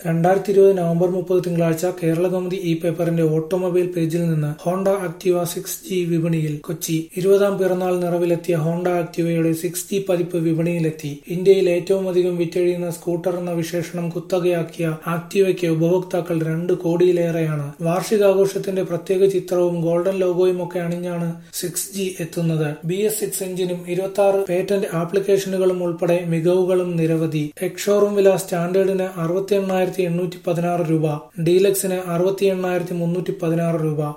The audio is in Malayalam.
രണ്ടായിരത്തി ഇരുപത് നവംബർ മുപ്പത് തിങ്കളാഴ്ച കേരളകൗമുദി ഇ പേപ്പറിന്റെ ഓട്ടോമൊബൈൽ പേജിൽ നിന്ന് ഹോണ്ട ആക്ടിവ സിക്സ് ജി വിപണിയിൽ കൊച്ചി ഇരുപതാം പിറന്നാൾ നിറവിലെത്തിയ ഹോണ്ട ആക്ടിവയുടെ സിക്സ് ജി പതിപ്പ് വിപണിയിലെത്തി ഇന്ത്യയിൽ ഏറ്റവും അധികം വിറ്റഴിയുന്ന സ്കൂട്ടർ എന്ന വിശേഷണം കുത്തകയാക്കിയ ആക്ടിവയ്ക്ക് ഉപഭോക്താക്കൾ രണ്ട് കോടിയിലേറെയാണ് വാർഷികാഘോഷത്തിന്റെ പ്രത്യേക ചിത്രവും ഗോൾഡൻ ലോഗോയുമൊക്കെ അണിഞ്ഞാണ് സിക്സ് ജി എത്തുന്നത് ബി എസ് സിക്സ് എഞ്ചിനും ഇരുപത്തി ആറ് പേറ്റന്റ് ആപ്ലിക്കേഷനുകളും ഉൾപ്പെടെ മികവുകളും നിരവധി എക്സ്ഷോറൂം വില സ്റ്റാൻഡേർഡിന് അറുപത്തി എണ്ണായിരത്തി എണ്ണൂറ്റി പതിനാറ് രൂപ ഡീലക്സിന് അറുപത്തി എണ്ണായിരത്തി മുന്നൂറ്റി പതിനാറ് രൂപ